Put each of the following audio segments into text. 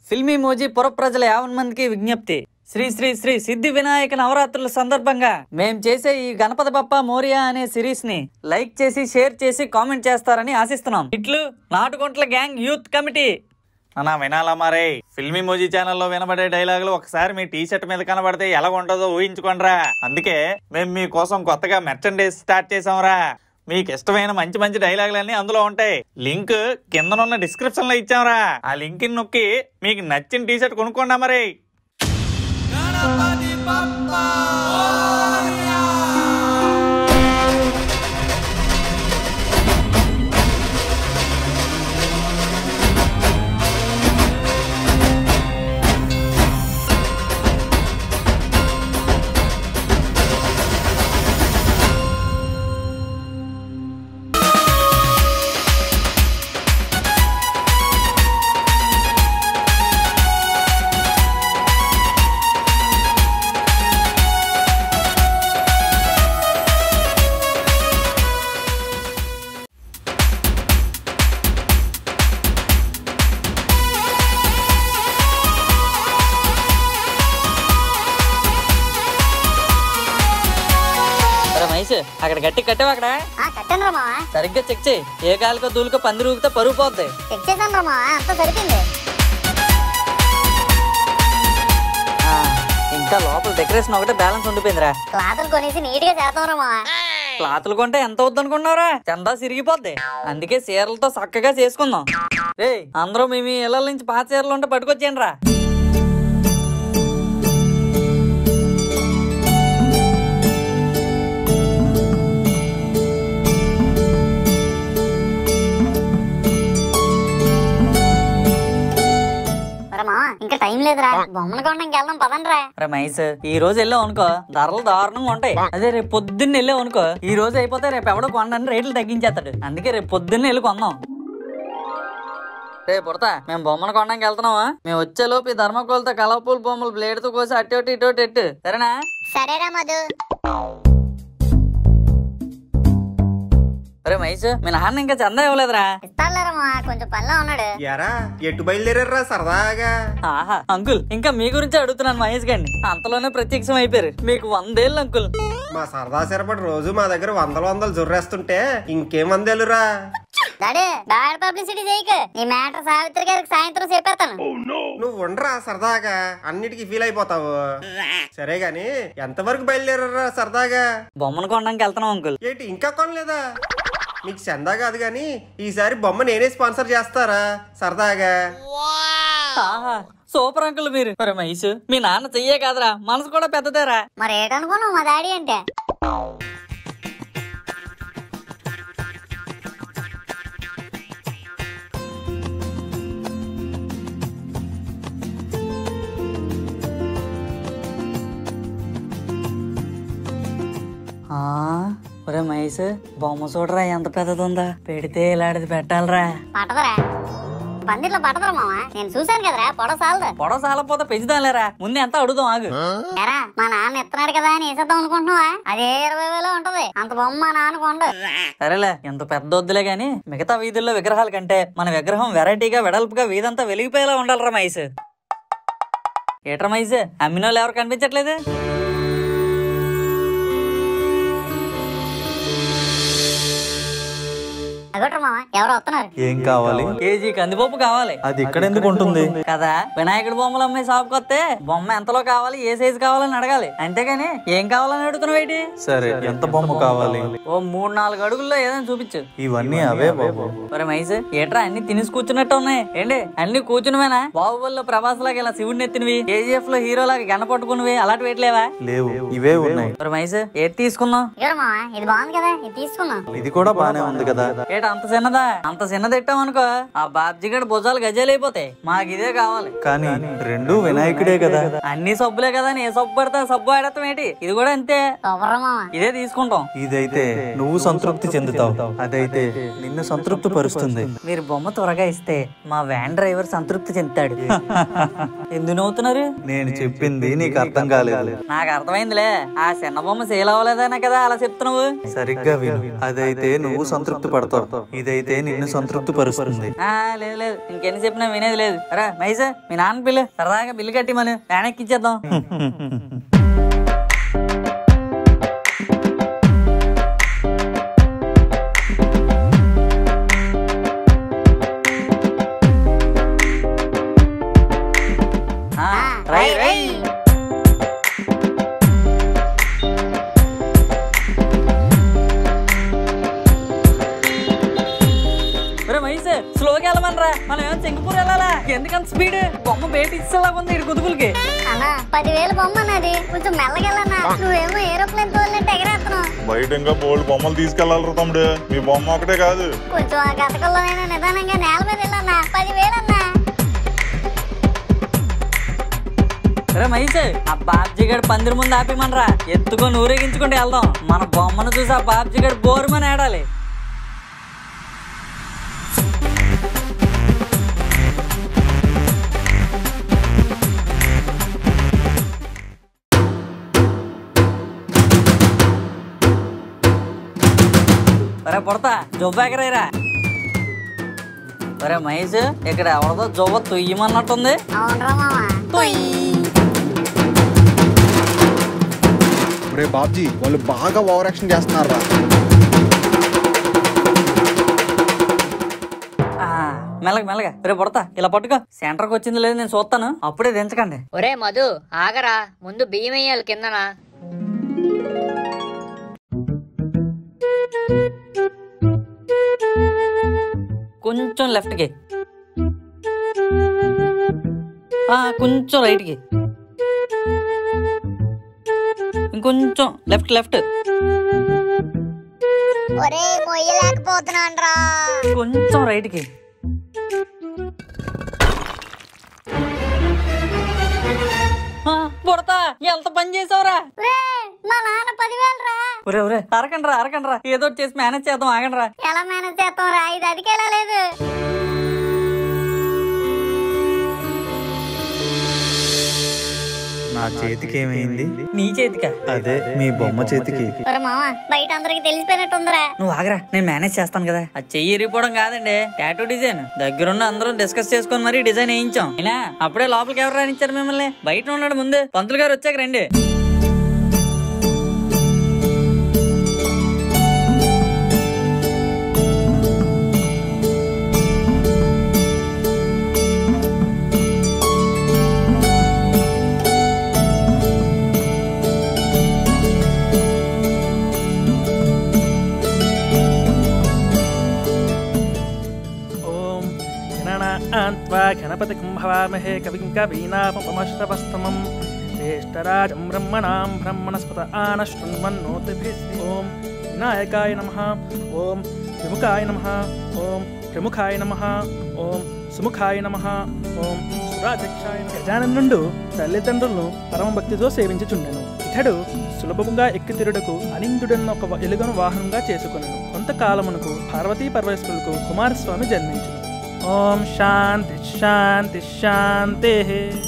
ఫిల్మీ మోజీ పుర ప్రజల యావన్ మందికి విజ్ఞప్తి శ్రీ శ్రీ శ్రీ సిద్ధి వినాయక నవరాత్రుల సందర్భంగా మేం చేసే ఈ గణపతి బప్ప మోరియా అనే సిరీస్ ని లైక్ చేసి షేర్ చేసి కామెంట్ చేస్తారని ఆశిస్తున్నాం ఇట్లు నాటుకుంట్ల గ్యాంగ్ యూత్ కమిటీ అన్నా వినాలా మరే ఫిల్మీ మోజీ ఛానల్లో వినబడే డైలాగులు ఒకసారి మీ టీ షర్ట్ మీద కనబడితే ఎలా ఉంటుందో ఊహించుకోండిరా అందుకే మేము మీకోసం కొత్తగా మెర్చండైజ్ స్టార్ట్ చేసాంరా మీకు ఇష్టమైన మంచి మంచి డైలాగులన్నీ అందులో ఉంటాయి లింక్ కిందనున్న డిస్క్రిప్షన్ లో ఇచ్చాంరా ఆ లింక్ నొక్కి మీకు నచ్చిన టీ షర్ట్ కొనుక్కోండి మరి రమేష్ అక్కడ గట్టి కట్టావు అక్కడ ఆ కట్టాను రా మావా సరిగ్గా చెక్ చేయి ఏ కాలుకో దూలుకో పంది రూగితే పరుగు పోద్ది చెక్ చేశాను రా మావా అంతా సరిపోయింది ఆ, ఇంకా లోపల డెకరేషన్ ఒకటే బ్యాలెన్స్ ఉండిపోయిందిరా క్లాతులు కొనేసి నీట్ గా చేస్తాం రా మావా క్లాతులు కొంటే ఎంత అవుద్ది అనుకున్నారా చందా సిరిగిపోద్ది అందుకే చీరలతో చక్కగా చేసుకుందాం రే అందరూ మీ మీ ఇళ్ళ నుంచి పాత చీరలు ఉంటే పట్టుకొచ్చేయండి రా రా మావా ఇంకా టైం లేదురా బొమ్మను కొనడానికి వెళ్దాం పదండి రా రమేష్ ఈ రోజు వెళ్ళావు అనుకో ధరలు దారుణంగా ఉంటాయి అదే రేపు పొద్దున్న వెళ్ళావు అనుకో ఈ రోజు అయిపోతే రేపు ఎవడో కొనడానికి రేట్లు తగ్గించేస్తాడు అందుకే రేపు పొద్దున్న వెళ్ళి కొందాం రే పుడతా మేము బొమ్మను కొనడానికి వెళ్తున్నావా మేము వచ్చేలోపు ఈ ధర్మకోలతో కలర్ఫుల్ బొమ్మలు బ్లేడ్ తో కోసి అట్టోటి ఇటోటి ఎట్టు సరేనా సరేరా మధు రే మహేష్ మీ నాన్న ఇంకా చందా ఇవ్వలేదురా ఇస్తాడులేరా మావా కొంచెం పనిలో ఉన్నాడు ఎరా ఎటు బయలుదేరారా సరదాగా ఆహా అంకుల్ ఇంకా మీ గురించి అడుగుతున్నాను మహేష్ గారిని అంతలోనే ప్రత్యక్షం అయిపోయారు మీకు వందేళ్ళు అంకుల్ మా సరదా సిరపడి రోజు మా దగ్గర వందల వందలు జుర్రేస్తుంటే ఇంకేం వందేలురా డాడీ బ్యాడ్ పబ్లిసిటీ చేయకు ఈ మ్యాటర్ సావిత్రి గారికి సాయంత్రం చెప్పేస్తాను నువ్వు ఉండరా సరదాగా అన్నిటికీ ఫీల్ అయిపోతావు సరే గాని ఎంతవరకు బయలుదేరారా సరదాగా బొమ్మను కొనడానికి వెళ్తున్నాం అంకుల్ ఏంటి ఇంకా కొనలేదా మీకు చందా కాదు గాని ఈసారి బొమ్మ నేనే స్పాన్సర్ చేస్తారా సరదాగా ఆహా సూపర్ అంకుల్ మీరు మరి మహేష్ మీ నాన్న చెయ్యే కాదురా మనసు కూడా పెద్దదేరా మరి ఏటనుకున్నావు మా డాడీ అంటే ఆ, ఒరే మహేష్ బొమ్మ చూడరా ఎంత పెద్దదుందా పెడితే ఇలాంటిది పెట్టాలరా పట్టదురా పందిట్లో పట్టదురా మావా నేను చూశాను కదరా పొడవ సాలదు పొడవ సాలపోతే పెంచుదాంలేరా ముందు ఎంత అడుగుదాం ఆగు ఎరా మా నాన్న ఇస్తున్నాడు కదా అని వేసేద్దాం అనుకుంటున్నావా అదే ఇరవై వేలు ఉంటది అంత బొమ్మ మా నాన్న కొండు సరేలే ఎంత పెద్ద వద్దులే గాని మిగతా వీధుల్లో విగ్రహాల కంటే మన విగ్రహం వెరైటీగా వెడల్పుగా వీధంతా వెలిగిపోయేలా ఉండాలిరా మహేష్ ఏట్రా మహేష్ అమ్మినోళ్ళు ఎవరు కనిపించట్లేదు అగట్రా మావా ఎవరు వస్తున్నారు ఏం కావాలి కేజీ కందిపప్పు కావాలి అది ఇక్కడ ఎందుకు ఉంటుంది కదా వినాయకుడి బొమ్మలు అమ్మే షాప్ కొత్తే బొమ్మ ఎంతలో కావాలి ఏ సైజు కావాలని అడగాలి అంతేగాని ఏం కావాలని అడుగుతున్నావు ఏంటి సరే ఎంత బొమ్మ కావాలి ఓ మూడు నాలుగు అడుగుల్లో ఏదైనా చూపించు ఇవన్నీ అవే బాబు ఒరే మైస్ ఏట్రా అన్ని తినేసి కూర్చున్నట్టు ఉన్నాయి ఏంటి అన్ని కూర్చునివేనా బాహుబలిలో ప్రభాస్ లాగా ఇలా శివుడిని ఎత్తినవి కేజీఎఫ్ లో హీరో లాగా గన పట్టుకునివి అలాంటి వేయట్లేవా లేవు ఇవే ఉన్నాయి ఒరే మైస్ ఏది తీసుకుందాం ఇగో మావా ఇది బాగుంది కదా ఇది తీసుకుందాం ఇది కూడా బానే ఉంది కదా ఏట అంత చిన్నదా అంత చిన్నది ఎట్టామనుకో ఆ బాబ్జీ గడి భుజాలు గజాలు అయిపోతాయి మాకు ఇదే కావాలి కానీ రెండు వినాయకుడే కదా అన్ని సబ్బులే కదా అని ఏ సబ్బు పడితే ఆ సబ్బు ఆడతాం ఏంటి ఇది కూడా అంతే సూపర్ మావా ఇదే తీసుకుంటాం ఇదైతే నువ్వు సంతృప్తి చెందుతావు అదైతే నిన్ను సంతృప్తి పరుస్తుంది మీరు బొమ్మ త్వరగా ఇస్తే మా వ్యాన్ డ్రైవర్ సంతృప్తి చెందుతాడు ఎందుకు నవ్వుతున్నారు నేను చెప్పింది నీకు అర్థం కాలేదు నాకు అర్థమైందిలే ఆ చిన్న బొమ్మ సేల్ అవ్వలేదనే కదా అలా చెప్తున్నావు సరిగ్గా విను అదైతే నువ్వు సంతృప్తి పడతావు ఇదైతే నిన్ను సంతృప్తి పరుస్తుంది ఆ లేదు లేదు ఇంకెన్ని చెప్పినా వినేది లేదు రా మైసా మీ నాన్న బిల్లు సరదాగా బిల్లు కట్టి మనం వెనక్కి ఇచ్చేద్దాం ఆ, రై రై ఒరే మహేష్ స్లోగా వెళ్ళమనరా మనం ఏమో సింగపూర్ వెళ్ళాలా ఎందుకంత స్పీడ్ బొమ్మ బయట ఇచ్చేలాగా ఉంది ఇటు కుదుపులకి అన్నా పదివేలు బొమ్మ అన్నది కొంచెం మెల్లగెళ్ళన్నా నువ్వేమో ఏరోప్లేన్ తోలినట్టు ఎగరేస్తున్నావు బయట ఇంకా బోల్డ్ బొమ్మలు తీసుకెళ్లాలి తమ్ముడు మీ బొమ్మ ఒకటే కాదు కొంచెం ఆ గతకల్లోనైనా నిదానంగా నేల మీద వెళ్ళన్నా పదివేలు అన్నా ఒరే మహేష్ ఆ బాబ్జీగడ్ పందిరి ముందు ఆపిమనరా ఎత్తుకొని ఊరేగించుకుంటూ వెళ్దాం మన బొమ్మను చూసి ఆ బాబ్జీగడ్ బోరుమని ఆడాలి ఒరే పుడతా జొబ్బాకరేరా ఒరే మహేష్ ఇక్కడ ఎవరిదో జొవ్వ తొయ్యమన్నట్టుంది అవునరా మామ రే బాబ్జీ వాళ్ళు బాగా ఓవర్ యాక్షన్ చేస్తున్నారా ఆ, మెల్లగా మెల్లగా రే పుడతా ఇలా పట్టుకో సెంటర్కి వచ్చింది లేదు నేను చూస్తాను అప్పుడే దించకండి ఒరే మధు ఆగరా ముందు బియ్యం వేయాలి కిందన కొంచెం లెఫ్ట్కి ఆ, కొంచెం రైట్కి ఇంకొంచెం లెఫ్ట్ లెఫ్ట్ ఒరే మొయ్యలేకపోతున్నాను రా కొంచెం రైట్కి ఆ, పుడతా ఎంత పని చేసావురా మా నాన్న పదివేలు రా ఒరే ఒరే అరకండి రా అరకండి రా ఏదో ఒకటి చేసి మేనేజ్ చేద్దాం ఆగండి రా ఎలా మేనేజ్ చేస్తాం రా ఇది అదికేలా లేదు నా చేతికి ఏమైంది నీ చేతికా అదే మీ బొమ్మ చేతికి ఒరే మామ బయట అందరికి తెలిసిపోయినట్టుందిరా నువ్వు ఆగరా నేను మేనేజ్ చేస్తాను కదా అది చెయ్యి ఇరిగిపోవడం కాదండి టాటూ డిజైన్ దగ్గరున్న అందరం డిస్కస్ చేసుకొని మరీ డిజైన్ వేయించాం అయినా అప్పుడే లోపలికి ఎవరు రానిచ్చారు మిమ్మల్ని బయట ఉన్నాడు ముందు పంతులు గారు వచ్చాక రండి ఓం గణనాన్వా గణపతిం భవామహే కవిం కవీనాపమశ్రవస్తమం జ్యేష్ఠరాజం బ్రహ్మణాం బ్రహ్మణస్పత ఆనశృణ్వన్నోతిభిः ఓం వినాయకాయ నమః ఓం విముఖాయ నమః ఓం ప్రముఖాయ నమః ఓం సుముఖాయ నమః ఓం సురాధ్యక్షాయ నమః. గజాననుండు తల్లిదండ్రులను పరమ భక్తితో సేవించుచుండెను ఇతడు సులభముగా ఎక్కితిరుడకు అనిందుడన్న ఒక వ- ఎలుగను వాహనంగా చేసుకొనెను కొంతకాలమునకు పార్వతీ పరమేశ్వరులకు కుమారస్వామి జన్మించును ఓం శాంతి శాంతి శాంతి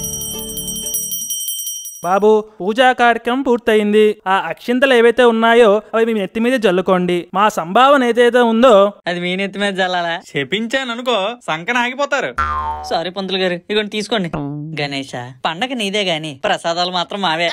బాబు పూజా కార్యక్రమం పూర్తయింది ఆ అక్షింతలు ఏవైతే ఉన్నాయో అవి మీ నెత్తి మీద జల్లుకోండి మా సంభావన ఏదైతే ఉందో అది మీ నెత్తి మీద చల్లాలా చెప్పించాను అనుకో సంకన ఆగిపోతారు సారీ పంతులు గారు ఇగోండి తీసుకోండి గణేష పండగ నీదే గాని ప్రసాదాలు మాత్రం మావే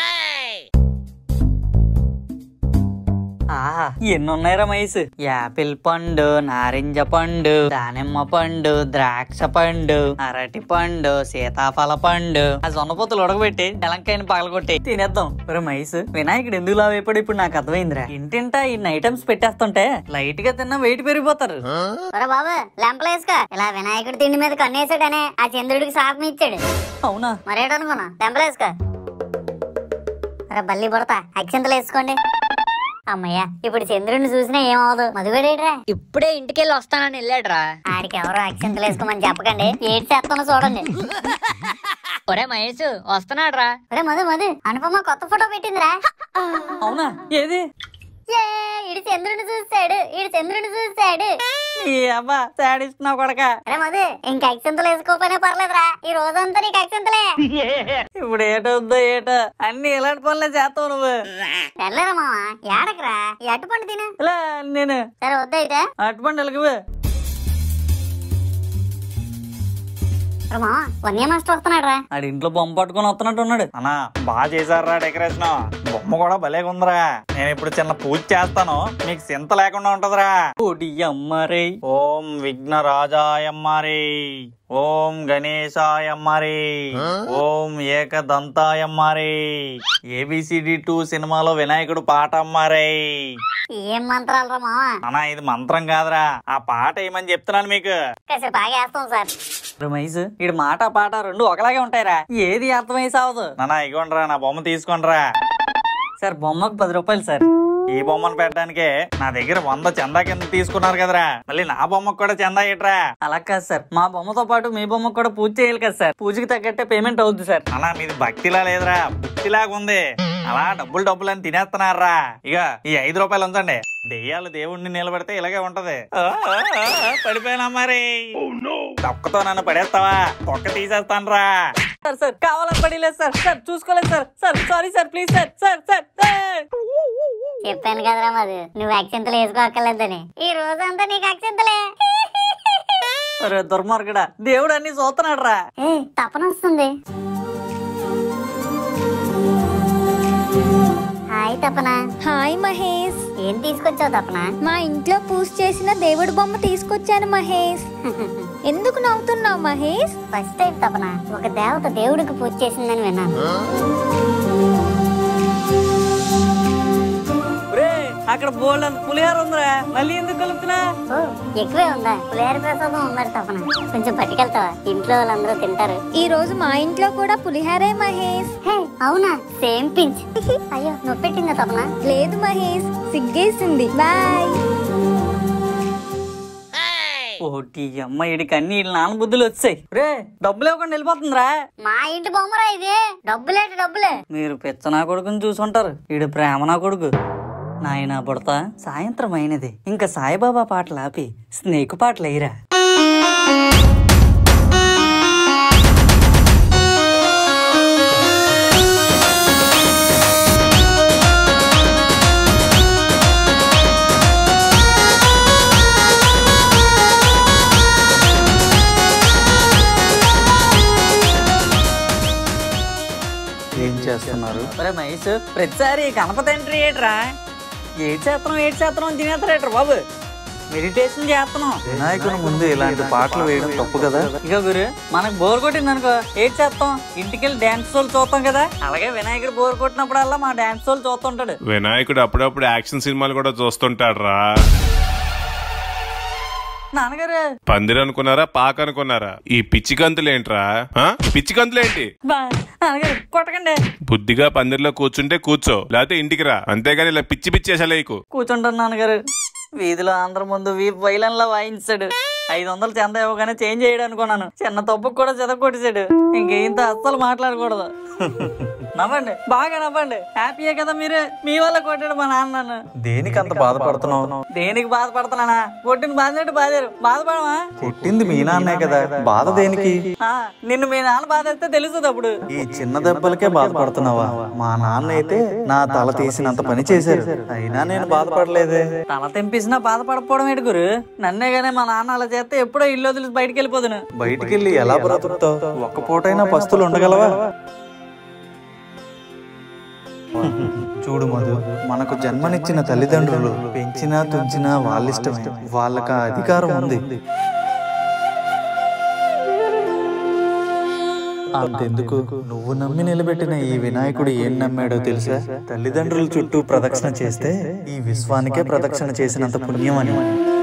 ఆహా ఎన్ని ఉన్నాయిరా మైస్ యాపిల్ పండు నారింజ పండు దానిమ్మ పండు ద్రాక్ష పండు అరటి పండు సీతాఫల పండు ఆ జొన్నపోతులు ఉడకబెట్టి తెలంకాయని పగలగొట్టి తినేద్దాం ఒరే మైస్ వినాయకుడు ఎందుకు లావైపోయాడు ఇప్పుడు నాకు అర్థమైందిరా ఇంటింటా ఇన్ని ఐటమ్స్ పెట్టేస్తుంటే లైట్ గా తిన్నా వెయిట్ పెరిగిపోతారు ఒరే బాబు లెంపలేసుకో ఇలా వినాయకుడి తిండి మీద కన్నేసాడనే ఆ చంద్రుడికి శాపం ఇచ్చాడు అవునా మరేటనుకున్నా లెంపలేసుకో అరే బల్లి పడతా అక్షంతలు వేసుకోండి అమ్మయ్య ఇప్పుడు చంద్రుడిని చూసినా ఏమవదు మధుగడేట్రా ఇప్పుడే ఇంటికెళ్ళి వస్తానని వెళ్ళాడురా ఆడికి ఎవరో అక్షంతలు వేసుకోమని చెప్పకండి ఏడు చేస్తానో చూడండి ఒరే మహేష్ వస్తున్నాడురా ఒరే మధు మధు అనుపమ కొత్త ఫోటో పెట్టిందిరా అవునా ఏది ఏ ఇడి చంద్రుని చూస్తాడు ఇడి చంద్రుని చూస్తాడు ఈ అబ్బా సాడిస్తున్నావు కొడక అరే మధు ఇంక అక్షంతలు వేసుకోకపోయినా పర్లేదురా ఈ రోజంతా నీకు అక్షంతలే ఇప్పుడు ఏటవుద్దో ఏటో అన్ని ఇలాంటి పనులే చేస్తావు నువ్వు వెళ్ళరా మామ ఏడకరా ఈ అట్టుపండు తిను ఇలా నేను సరే వద్దయితే అటువంటి వెళ్ళకు అరే మామ వన్య మాస్టర్ వస్తున్నాడు రా ఆడి ఇంట్లో బొమ్మ పట్టుకొని వస్తున్నట్టు ఉన్నాడు అన్నా బాగా చేశారా డెకరేషన్ బొమ్మ కూడా భలేగా ఉందిరా నేను ఇప్పుడు చిన్న పూజ చేస్తాను మీకు సింత లేకుండా ఉంటదిరా ఓడి అమ్మారే ఓం విఘ్న రాజాయమ్మారే ఓం గణేశాయమ్మారే ఓం ఏకదంతాయమ్మారే ఏబిసిడి టూ సినిమాలో వినాయకుడు పాట అమ్మారే ఏం మంత్రాలు రా మామ అన్నా ఇది మంత్రం కాదురా ఆ పాట ఏమని చెప్తున్నాను మీకు కాసేపు బాగా వేస్తాం సార్ రమేష్ ఇడు మాట పాట రెండు ఒకలాగే ఉంటాయిరా ఏది అర్థమై సావదు నానా ఇగోండ్రా నా బొమ్మ తీసుకోండిరా సార్ బొమ్మకు పది రూపాయలు సార్ ఈ బొమ్మను పెట్టడానికే నా దగ్గర వంద చందా కింద తీసుకున్నారు కదరా మళ్ళీ నా బొమ్మకు కూడా చందా ఇట్రా అలా కాదు సార్ మా బొమ్మతో పాటు మీ బొమ్మకు కూడా పూజ చేయాలి కదా సార్ పూజకి తగ్గట్టే పేమెంట్ అవుద్ది సార్ అలా మీది భక్తిలా లేదురా భక్తిలాగా ఉంది అలా డబ్బులు డబ్బులు అని తినేస్తున్నారా ఇక ఈ ఐదు రూపాయలు ఉంచండి దెయ్యాలు దేవుణ్ణి నిలబడితే ఇలాగే ఉంటది ఆ, ఆ, ఆ, ఆ, పడిపోయినా మరి తొక్కతో నన్ను పడేస్తావా తొక్క తీసేస్తాను సార్ సార్ కావాలని పడిలేదు సార్ సార్ చూసుకోలేదు sir sir sorry sir please sir sir sir sir చెప్పాను కదరా మధు నువ్వు అక్షంతలు వేసుకోక్కర్లేదని ఈ రోజంతా నీకు అక్షంతలే అరే దుర్మార్గుడా దేవుడు అన్ని చూస్తున్నాడు రా ఏ తపన వస్తుంది హాయ్ తపన హాయ్ మహేష్ ఏం తీసుకొచ్చావు తపన మా ఇంట్లో పూజ చేసిన దేవుడి బొమ్మ తీసుకొచ్చాను మహేష్ ఎందుకు నవ్వుతున్నావు మహేష్ ఫస్ట్ టైం తపన ఒక దేవత దేవుడికి పూజ చేసిందని విన్నాను రే అక్కడ బోల్డ్ అంత పులిహార ఉందిరా మళ్ళీ ఎందుకు కలుపుతున్నా ఓ ఎక్కువే ఉందా పులిహార ప్రసాదం ఉందండి తపన కొంచెం పట్టుకెళ్తావా ఇంట్లో వాళ్ళందరూ తింటారు ఈ రోజు మా ఇంట్లో కూడా పులిహారే మహేష్ హే అవునా సేమ్ పించ్ అయ్యో నొప్పెట్టిందా తపన లేదు మహేష్ సిగ్గేసింది బాయ్ ఓటి అమ్మ ఇడికి అన్ని వీళ్ళ నాన్న బుద్ధులు వచ్చాయి రే డబ్బులు ఇవ్వకుండా వెళ్ళిపోతుందిరా మా ఇంటి బొమ్మరా ఇది డబ్బులేటి డబ్బులే మీరు పెచ్చనా కొడుకుని చూసుంటారు ఈడు ప్రేమ నా కొడుకు నాయనా పుడతా సాయంత్రం అయినది ఇంకా సాయిబాబా పాటలు ఆపి స్నేక్ పాటలు వేయరా ఏం చేస్తున్నారు ఒరే మహేష్ ప్రతిసారి గణపతి ఎంట్రీ ఏట్రా ఏడు చేస్తున్నాం ఏడు చేస్తున్నాం తినేస్తారేట్రా బాబు మెడిటేషన్ చేస్తున్నాం వినాయకుని ముందు ఇలాంటి పాటలు వేయడం తప్పు కదా ఇక గురు మనకు బోర్ కొట్టింది అనుకో ఏం చేస్తాం ఇంటికి వెళ్ళి డాన్స్ షోలు చూస్తాం కదా అలాగే వినాయకుడు బోర్ కొట్టినప్పుడల్లా మా డాన్స్ షోలు చూస్తుంటాడు వినాయకుడు అప్పుడప్పుడు యాక్షన్ సినిమాలు కూడా చూస్తుంటాడు రా నాన్నగారు పందిరి అనుకున్నారా పాక అనుకున్నారా ఈ పిచ్చి కంతులేంట్రా ఆ? ఈ పిచ్చి కంతులేంటి బా నాన్నగారు కొట్టకండి బుద్ధిగా పందిరిలో కూర్చుంటే కూర్చో లేకపోతే ఇంటికి రా అంతేగాని ఇలా పిచ్చి పిచ్చి వేసలేకు కూర్చుంటాను నాన్నగారు వీధిలో అందరి ముందు వీపు వైలన్లా వాయించాడు ఐదు వందలు చంద ఇవ్వగానే చేంజ్ చేయడం అనుకున్నాను చిన్న తప్పుకు కూడా చెద కొట్టేశాడు ఇంకేంత అస్సలు మాట్లాడకూడదు నవ్వండి బాగా నవ్వండి హ్యాపీయే కదా మీరు మీ వల్ల కొట్టాడు మా నాన్న నన్ను దేనికి అంత బాధపడుతున్నావు దేనికి బాధపడుతున్నానా కొట్టిన బాధినట్టు బాధారు బాధపడమా పుట్టింది మీ నాన్నే కదా బాధ దేనికి ఆ, నిన్ను మీ నాన్న బాధేస్తే తెలుస్తుంది అప్పుడు ఈ చిన్న దెబ్బలకే బాధపడుతున్నావా మా నాన్న అయితే నా తల తీసినంత పని చేశారు అయినా నేను బాధపడలేదే తల తెంపేసినా బాధపడకపోవడం ఏంటి గురు నన్నే గానీ మా నాన్న అలా చేస్తే ఎప్పుడో ఇల్లు వదిలి బయటికి వెళ్ళిపోదును బయటికి వెళ్ళి ఎలా బ్రతుకుతావు ఒక్క పూటైనా పస్తులు ఉండగలవా చూడు మధు మనకు జన్మనిచ్చిన తల్లిదండ్రులు పెంచినా తుంచినా వాళ్ళిష్టమే వాళ్ళకి ఆ అధికారం ఉంది అంతెందుకు నువ్వు నమ్మి నిలబెట్టిన ఈ వినాయకుడు ఏం నమ్మాడో తెలుసా తల్లిదండ్రుల చుట్టూ ప్రదక్షిణ చేస్తే ఈ విశ్వానికే ప్రదక్షిణ చేసినంత పుణ్యం అని